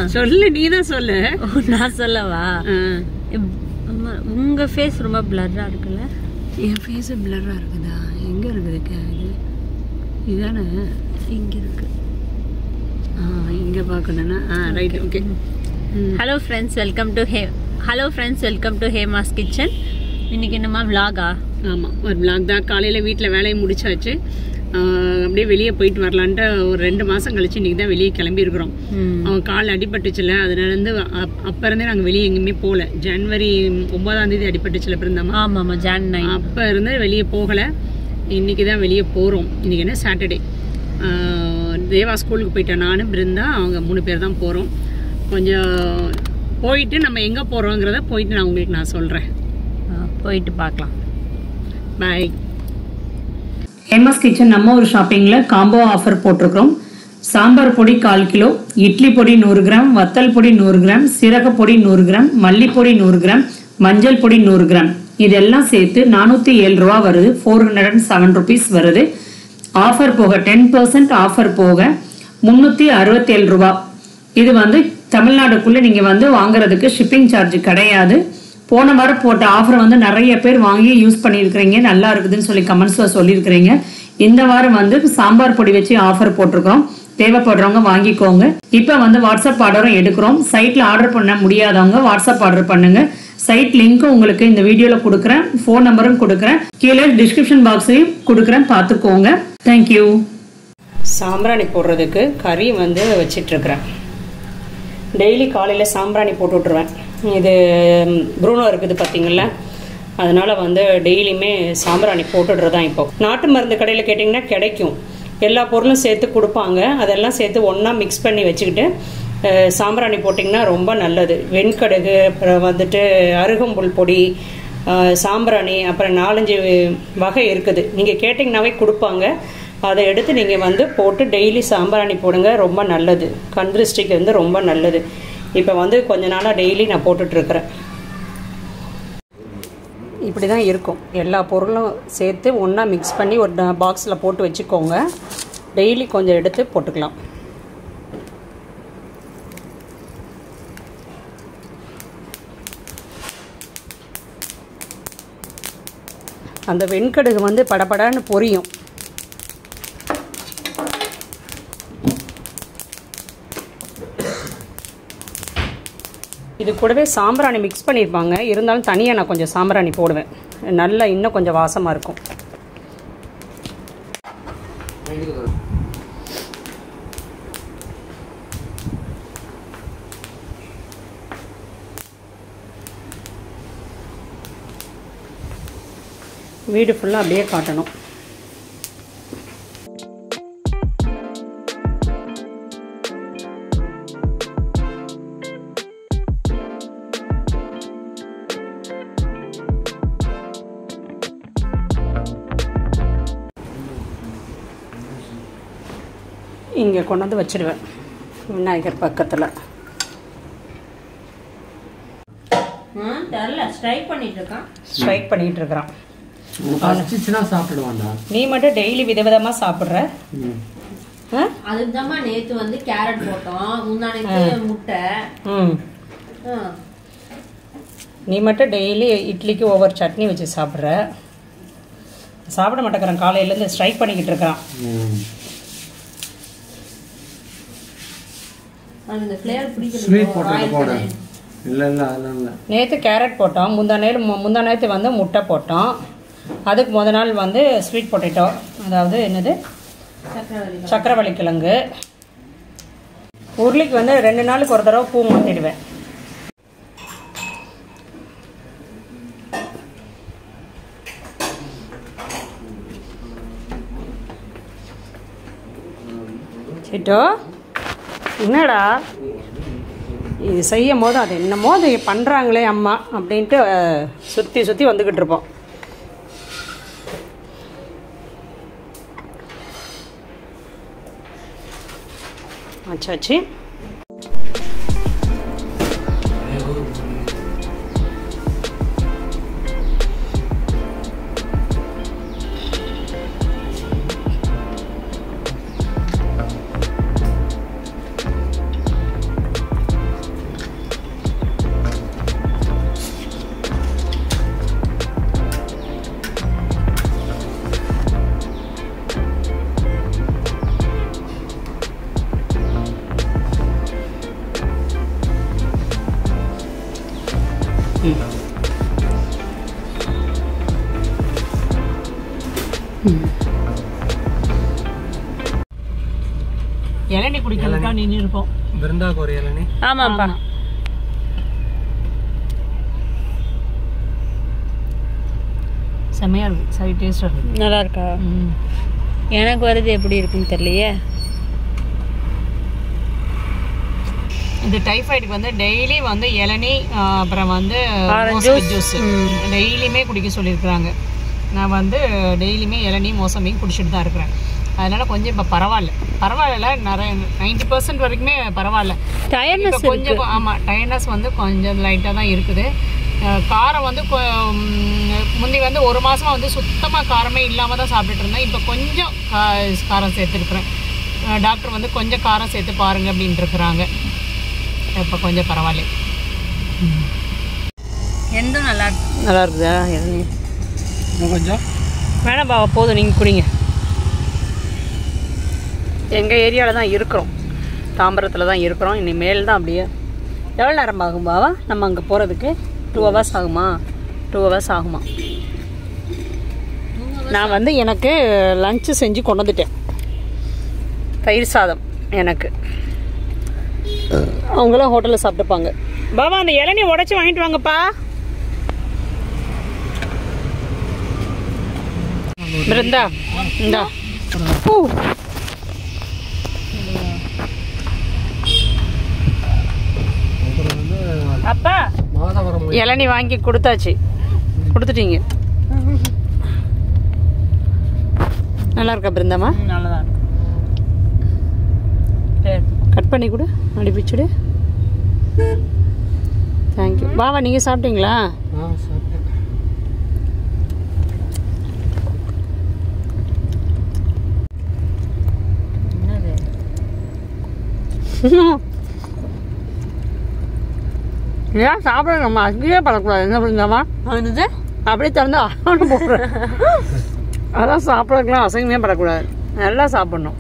சொல்லு நீ தான் சொல்லு ஓ, நான் சொல்லவா ஆ. இப்- அம்மா, உங்க ஃபேஸ் ரொம்ப பிளர்ரா இருக்குல்ல என் ஃபேஸு பிளராக இருக்குதா எங்கே இருக்குது க- இது இதானே இங்க இருக்கு ஆ இங்கே பார்க்கணுன்னா ஆ right okay hello friends welcome to hey hello friends welcome to Hema's kitchen இன்னைக்கு என்னம்மா vlog-ஆ ஆமாம் ஒரு பிளாக் தான் காலையில் வீட்டில் வேலையை முடிச்சாச்சு ஆ, அப்படியே வெளியே போயிட்டு வரலான்ட்டு ஒரு ரெண்டு மாதம் கழிச்சு இன்றைக்கி தான் வெளியே கிளம்பியிருக்கிறோம் ம் அவன் கால் அடிபட்டுச்சுல அதனால இருந்து அப்- அப்ப இருந்தே நாங்கள் வெளியே எங்கேயுமே போகல ஜனவரி ஒன்பதாம் தேதி அடிபட்டுச்சுல பிறந்தம்மா ஆமாம்மா ஜான் நைன் அப்போ இருந்து வெளியே போகலை இன்னைக்கு தான் வெளியே போகிறோம் இன்னைக்கு என்ன சாட்டர்டே தேவா ஸ்கூலுக்கு போயிட்டேன் நான் பிருந்தா அவங்க மூணு பேர் தான் போகிறோம் கொஞ்சம் போயிட்டு நம்ம எங்கே போகிறோங்கிறத போயிட்டு நான் உங்களுக்கு நான் சொல்கிறேன் போயிட்டு பார்க்கலாம் பாய் ஃபேமஸ் கிச்சன் நம்ம ஒரு ஷாப்பிங்கில் காம்போ ஆஃபர் போட்டிருக்கிறோம் சாம்பார் பொடி கால் கிலோ இட்லி பொடி நூறு கிராம் வத்தல் பொடி நூறு கிராம் சீரக பொடி நூறு கிராம் மல்லிப்பொடி நூறு கிராம் மஞ்சள் பொடி நூறு கிராம் இதெல்லாம் சேர்த்து நானூற்றி ஏழு ரூபா வருது four hundred and seven rupees வருது ஆஃபர் போக டென் பர்சன்ட் ஆஃபர் போக முந்நூற்றி அறுபத்தேழு ரூபா இது வந்து தமிழ்நாடுக்குள்ளே நீங்கள் வந்து வாங்குறதுக்கு ஷிப்பிங் சார்ஜ் கிடையாது போன வாரம் போட்ட ஆஃபர் வந்து நிறைய பேர் வாங்கி யூஸ் பண்ணியிருக்கிறீங்க நல்லா இருக்குதுன்னு சொல்லி கமெண்ட்ஸில் சொல்லியிருக்கிறீங்க இந்த வாரம் வந்து சாம்பார் பொடி வச்சு ஆஃபர் போட்டிருக்கோம் தேவைப்படுறவங்க வாங்கிக்கோங்க இப்போ வந்து வாட்ஸ்அப் ஆர்டரும் எடுக்கிறோம் சைட்டில் ஆர்டர் பண்ண முடியாதவங்க வாட்ஸ்அப் ஆர்டர் பண்ணுங்க சைட் லிங்க்கும் உங்களுக்கு இந்த வீடியோவில் கொடுக்குறேன் ஃபோன் நம்பரும் கொடுக்குறேன் கீழே டிஸ்கிரிப்ஷன் பாக்ஸ்லையும் கொடுக்குறேன் பார்த்துக்கோங்க தேங்க்யூ சாம்பிராணி போடுறதுக்கு கறி வந்து வச்சிட்ருக்கிறேன் டெய்லி காலையில் சாம்பிராணி போட்டு விட்ருவேன் இது ம், ப்ரூனோ இருக்குது பார்த்தீங்களா அதனால வந்து டெய்லியுமே சாம்பிராணி போட்டுடுறதான் இப்போ நாட்டு மருந்து கடையில் கேட்டிங்கன்னா கிடைக்கும் எல்லா பொருளும் சேர்த்து கொடுப்பாங்க அதெல்லாம் சேர்த்து ஒன்றா மிக்ஸ் பண்ணி வச்சுக்கிட்டு அஹ், சாம்பிராணி போட்டிங்கன்னா ரொம்ப நல்லது வெண்கடுகு அப்புறம் வந்துட்டு அருகம்புல் பொடி அஹ், சாம்பிராணி அப்புறம் நாலஞ்சு வகை இருக்குது நீங்கள் கேட்டிங்கனாவே கொடுப்பாங்க அதை எடுத்து நீங்கள் வந்து போட்டு டெய்லி சாம்பிராணி போடுங்க ரொம்ப நல்லது கண் திருஷ்டிக்கு வந்து ரொம்ப நல்லது இப்போ வந்து கொஞ்ச நாளாக டெய்லி நான் போட்டுட்ருக்குறேன் இப்படி தான் இருக்கும் எல்லா பொருளும் சேர்த்து ஒன்றா மிக்ஸ் பண்ணி ஒரு பாக்ஸில் போட்டு வச்சுக்கோங்க டெய்லி கொஞ்சம் எடுத்து போட்டுக்கலாம் அந்த வெண்கடுகு வந்து படபடன்னு பொரியும் இது கூடவே சாம்பிராணி மிக்ஸ் பண்ணியிருப்பாங்க இருந்தாலும் தனியாக நான் கொஞ்சம் சாம்பிராணி போடுவேன் நல்லா இன்னும் கொஞ்சம் வாசமாக இருக்கும் வீடு ஃபுல்லாக அப்படியே காட்டணும் இங்கே கொண்டு வந்து வச்சிடுவேன் விநாயகர் பக்கத்தில் தெரில ஸ்ட்ரைக் பண்ணிட்டு இருக்கான் ஸ்ட்ரைக் பண்ணிகிட்டு இருக்கிறான் பசிச்சுன்னா சாப்பிடுவான்டா நீ மட்டும் டெய்லி விதவிதமாக சாப்பிட்ற ஆ அதுக்குதாம்மா நேத்து வந்து கேரட் போட்டோம் முந்தானத்து முட்டை ம் ஆ. நீ மட்டும் டெய்லி இட்லிக்கு ஒவ்வொரு சட்னி வச்சு சாப்பிட்ற சாப்பிட மாட்டேங்கிறான் காலையிலேருந்து ஸ்ட்ரைக் பண்ணிக்கிட்டு இருக்கான் அது இந்த ஃப்ளேவர் பிடிக்கல ஸ்வீட் போட்டு போட இல்லை இல்லை அதெல்லாம் இல்லை நேற்று கேரட் போட்டோம் முந்தா நேரம் மு- முந்தா நேரத்து வந்து முட்டை போட்டோம் அதுக்கு முத நாள் வந்து ஸ்வீட் பொட்டேட்டோ அதாவது என்னது சக்கரவள்ளி சக்கரவள்ளி கிழங்கு உருளைக்கு வந்து ரெண்டு நாளுக்கு ஒரு தடவை பூ மாற்றிடுவேன் சிட்டோ என்னடா இது செய்யும் போது அது என்னமோ அது பண்ணுறாங்களே அம்மா அப்படின்ட்டு சுற்றி சுற்றி வந்துக்கிட்டு இருப்போம் ஆச்சாச்சு இளநீ குடிக்கிறதுக்கா நின்று இருக்கோம் பிருந்தாக்கு ஒரு இளநீ ஆமாப்பா செம்மையா இருக்கு சரி டேஸ்டா இருக்கு நல்லா இருக்கா ம். எனக்கு வருது எப்படி இருக்குன்னு தெரியலையே இந்த டைஃபாய்டுக்கு வந்து டெய்லி வந்து இளநீ ஆ, அப்புறம் வந்து Orange ஜூஸ் டெய்லியுமே குடிக்க சொல்லியிருக்கிறாங்க நான் வந்து டெய்லியுமே இளநீ மோசம்பியும் குடிச்சிட்டு தான் இருக்கிறேன் அதனால கொஞ்சம் இப்போ பரவாயில்ல பரவாயில்ல நிறைய நைன்டி பர்சன்ட் வரைக்குமே பரவாயில்ல இப்போ டயர்னஸ் கொஞ்சம் ஆமாம் டயர்னஸ் வந்து கொஞ்சம் லைட்டாக தான் இருக்குது அஹ் காரம் வந்து கொ- ம், முந்தி வந்து ஒரு மாசமா வந்து சுத்தமாக காரமே இல்லாமல் தான் சாப்பிட்டுட்டு இருந்தேன் இப்போ கொஞ்சம் கா- காரம் சேர்த்துருக்குறேன் டாக்டர் வந்து கொஞ்சம் காரம் சேர்த்து பாருங்க அப்படின்ட்டு இருக்கிறாங்க இப்போ கொஞ்சம் பரவாயில்ல எந்தும் நல்லா இருக்கு நல்லா இருக்குதா இளநீ இன்னும் கொஞ்சம் வேணாம் பாவா போதும் நீங்கள் குடிங்க எங்கள் ஏரியாவில் தான் இருக்கிறோம் தாம்பரத்தில் தான் இருக்கிறோம் இனிமேல் தான் அப்படியே எவ்வளோ நேரம் ஆகும் பாவா நம்ம அங்கே போகிறதுக்கு டூ ஹவர்ஸ் ஆகுமா டூ ஹவர்ஸ் ஆகுமா நான் வந்து எனக்கு லஞ்சு செஞ்சு கொண்டு வந்துட்டேன் தயிர் சாதம் எனக்கு அவங்களாம் ஹோட்டலில் சாப்பிட்டுப்பாங்க பாபா அந்த இளநீ உடச்சி வாங்கிட்டு வாங்கப்பா பிருந்தா இந்தா ஊ. அப்புறம் வந்து அப்பா மாதவரம் இளநீ வாங்கி கொடுத்தாச்சு கொடுத்துட்டீங்க நல்லா இருக்கா பிருந்தாமா நல்லதா கட் பண்ணி கொடு அடிப்பிச்சுடு தேங்க்யூ பாவா நீங்கள் சாப்பிட்டீங்களா ஆ சாப்பிட்டேன் ஏன் சாப்பிட நம்ம அங்கேயே படக்கூடாது என்ன பிருந்தாமா என்னது அப்படியே திறந்து ஆன்னு போடுறேன் அதான் சாப்பிடக்கலாம் அசங்கமே படக்கூடாது நல்லா சாப்பிடணும்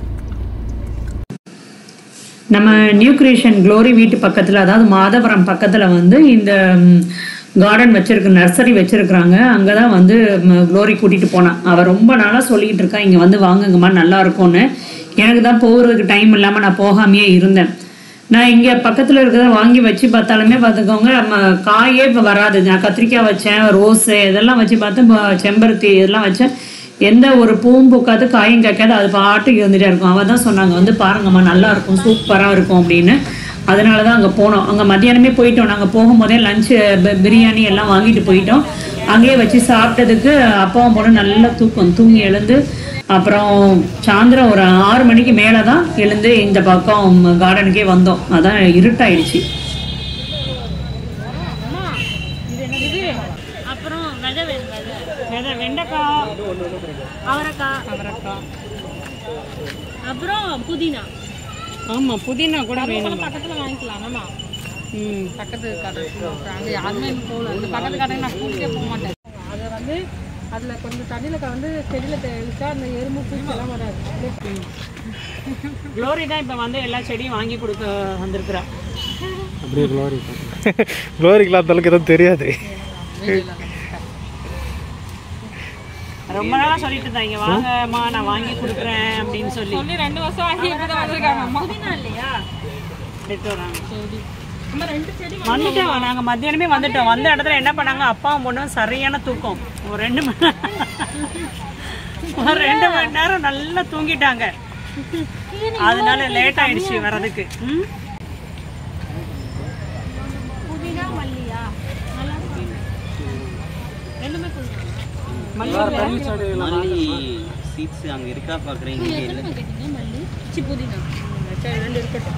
நம்ம நியூ கிரியேஷன் க்ளோரி வீட்டு பக்கத்தில் அதாவது மாதவரம் பக்கத்தில் வந்து இந்த கார்டன் வச்சிருக்கு நர்சரி வச்சிருக்கிறாங்க அங்கே தான் வந்து க்ளோரி கூட்டிகிட்டு போனான் அவள் ரொம்ப நாளாக சொல்லிக்கிட்டு இருக்கா இங்கே வந்து வாங்குங்கம்மா நல்லா இருக்கும்னு எனக்கு தான் போகிறதுக்கு டைம் இல்லாமல் நான் போகாமையே இருந்தேன் நான் இங்கே பக்கத்தில் இருக்கிறத வாங்கி வச்சு பார்த்தாலுமே பார்த்துக்கோங்க நம்ம காயே இப்போ வராது நான் கத்திரிக்காய் வச்சேன் ரோஸு இதெல்லாம் வச்சு பார்த்து இப்போ செம்பருத்தி இதெல்லாம் வச்சேன் எந்த ஒரு பூவும் பூக்காது காயும் காய்க்காது அது பாட்டுக்கு இருந்துகிட்டே இருக்கும் அவள் தான் சொன்னாங்க வந்து பாருங்கம்மா நல்லா இருக்கும் சூப்பராக இருக்கும் அப்படின்னு அதனால தான் அங்கே போனோம் அங்கே மத்தியானமே போயிட்டோம் நாங்கள் போகும்போதே லஞ்சு பிரியாணி எல்லாம் வாங்கிட்டு போயிட்டோம் அங்கேயே வச்சு சாப்பிட்டதுக்கு அப்பாவும் போல நல்லா தூக்கம் தூங்கி எழுந்து அப்புறம் சாயந்தரம் ஒரு ஆறு மணிக்கு மேலே தான் எழுந்து இந்த பக்கம் கார்டனுக்கே வந்தோம் அதான் இருட்டாயிடுச்சு அப்புறம் விதை வேணும் விதை வெண்டைக்காய் அவரைக்காய் அவரைக்காய் அப்புறம் புதினா ஆமாம் புதினா கூட வேணும் பக்கத்துல வாங்கிக்கலாம் ஆமா ம் பக்கத்து கடை அங்க யாருமே இன்னும் போகல இந்த பக்கத்து கடைக்கு நான் கூப்பிட்டே போக மாட்டேன் அதை வந்து அதுல கொஞ்சம் தண்ணியில கலந்து செடியில தெளிச்சா அந்த எறும்பு பூச்சி எல்லாம் வராது அப்படியே க்ளோரி தான் இப்போ வந்து எல்லா செடியும் வாங்கி கொடுக்க வந்திருக்கிறா அப்படியே க்ளோரி க்ளோரிக்கு அந்த அளவுக்கு எதுவும் தெரியாது ரொம்ப நாளாக சொல்லிட்டு இருந்தா இங்க வாங்கம்மா நான் வாங்கி கொடுக்குறேன் அப்படின்னு சொல்லி சொல்லி ரெண்டு வருஷம் ஆகி இப்பதான் வந்திருக்காங்க அம்மா இல்லையா எடுத்து வராங்க செடி நம்ம ரெண்டு செடி வந்துட்டோம் நாங்க மத்தியானமே வந்துட்டோம் வந்த இடத்துல என்ன பண்ணாங்க அப்பாவும் பொண்ணும் சரியான தூக்கம் ஒரு ரெண்டு மணி ஒரு ரெண்டு மணி நேரம் நல்லா தூங்கிட்டாங்க அதனால லேட் ஆயிடுச்சு வர்றதுக்கு ம்? புதினா மல்லியா நல்லா இருக்கு. ரெண்டுமே புதினா மல்லி சீட்ஸ் அங்கே இருக்கா பார்க்குறீங்க இங்கே இல்லை கேட்டீங்க மல்லி சி புதினா சரி ரெண்டு இருக்கட்டும்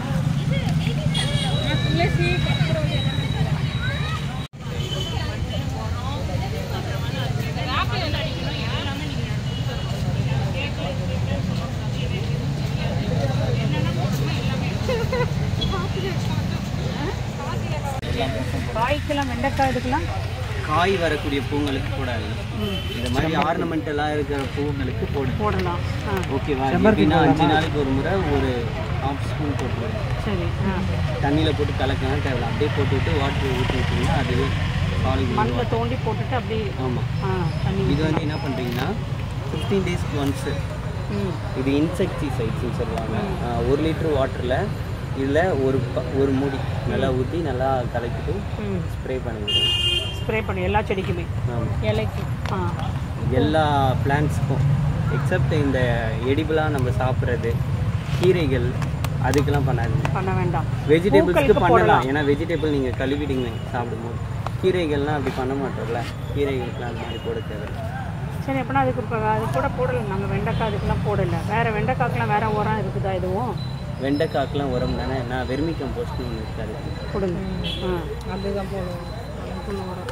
காய்க்கெல்லாம் வெண்டைக்காய் எடுக்கலாம் காய் வரக்கூடிய பூங்களுக்கு போடாது இந்த மாதிரி ஆர்னமெண்டலாக இருக்கிற பூங்களுக்கு போடு போடலாம் ஆ ஓகேவா எப்படின்னா அஞ்சு நாளைக்கு ஒரு முறை ஒரு ஹாஃப் ஸ்பூன் போட்டுருவேன் சரி ஆ தண்ணியில் போட்டு கலக்கலாம் தேவையில்ல அப்படியே போட்டுவிட்டு வாட்டர் ஊற்றி விட்டிங்கன்னா அதுவே சாலிட் மண்ணில் தோண்டி போட்டுட்டு அப்படியே ஆமாம் ஆ தண்ணி இது வந்து என்ன பண்ணுறீங்கன்னா ஃபிஃப்டீன் டேஸ்க்கு ஒன்ஸு இது இன்செக்டிசைட்ஸ்னு சொல்லுவாங்க ஆஹ் ஒரு லிட்டர் வாட்டரில் இதில் ஒரு ப- ஒரு மூடி நல்லா ஊற்றி நல்லா கலக்கிட்டு ம் ஸ்ப்ரே பண்ணிவிடுவோம் ஸ்ப்ரே பண்ணி எல்லா செடிக்குமே ஆமாம் இலைக்கு ஆ எல்லா பிளான்ட்ஸ்க்கும் எக்ஸப்ட் இந்த எடிபிளாக நம்ம சாப்பிட்றது கீரைகள் அதுக்கெல்லாம் பண்ணாதீங்க பண்ண வேண்டாம் வெஜிடபிள்ஸ்க்கு பூக்களுக்கு பண்ணலாம் போடலாம். ஏன்னா வெஜிடபிள் நீங்கள் கழுவிடுங்க சாப்பிடும்போது கீரைகள்லாம் அப்படி பண்ண மாட்டோம்ல கீரைகளுக்குலாம் அந்த மாதிரி போட தேவை சரி அப்படின்னா அதுக்கு இப்போ அது கூட போடலை நாங்கள் வெண்டைக்காய் அதுக்கெல்லாம் போடலை வேறு வெண்டைக்காய்க்கெலாம் வேறு உரம் இருக்குதா எதுவும் வெண்டைக்காக்கெலாம் உரம் தானே நான் வெர்மி கம்போஸ்ட்னு ஒன்று இருக்காது கொடுங்க ஆ அப்படிதான் போடுவோம் அதுக்குள்ள வரும்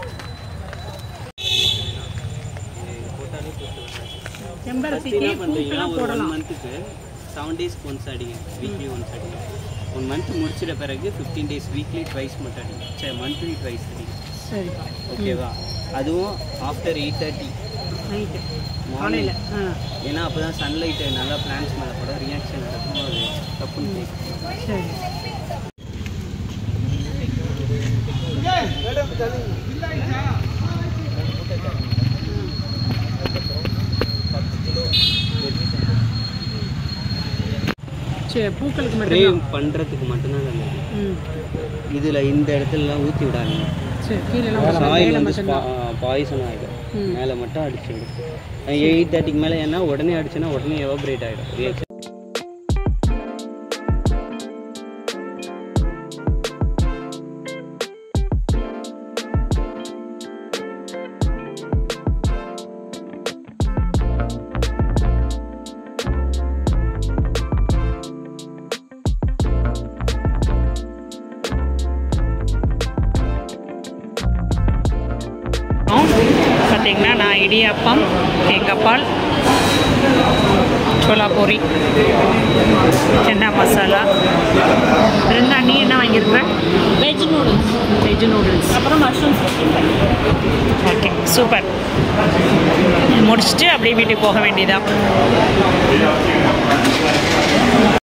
செம்பருத்திக்கு பூக்கெல்லாம் போடலாம் மந்த்துக்கு செவன் டேஸ்க்கு ஒன்ஸ் அடிங்க வீக்லி ஒன்ஸ் அடிங்க ஒன் மந்த் முடிச்சிட பிறகு ஃபிஃப்டீன் டேஸ் வீக்லி ட்வைஸ் மட்டும் அடிங்க சரி மந்த்லி ட்வைஸ் அடிங்க சரிப்பா ஓகேவா அதுவும் after eight thirty night morning காலையில் ஆ ஏன்னா அப்போ தான் சன்லைட்டு நல்லா பிளான்ஸ் மேலே கூட ரியாக்ஷன் நடக்கும் அது தப்புன்னு கேட்கும். சரி சரி பூக்களுக்கு ஸ்ப்ரே மட்டும் பண்ணுறதுக்கு மட்டும்தான் நல்லது ம் இதில் இந்த இடத்துலலாம் ஊற்றி விடாதீங்க சரி கீழெல்லாம் சாயில் வந்து பாய்சன் ஆகிடும் மேலே மட்டும் அடிச்சு விடும் எயிட் தேர்ட்டிக்கு மேலே ஏன்னா உடனே அடிச்சுன்னா உடனே எவாபரேட் ஆகிடும் ரியாக்ஷன் பார்த்தீங்கன்னா நான் இடியாப்பம் தேங்காய்பால் சோலா பூரி சென்னா மசாலா இருந்தா நீ என்ன வாங்கியிருக்கிற வெஜ் நூடுல்ஸ் வெஜ் நூடுல்ஸ் அப்புறம் mushroom sixty five okay super முடிச்சுட்டு அப்படியே வீட்டுக்கு போக வேண்டியதான்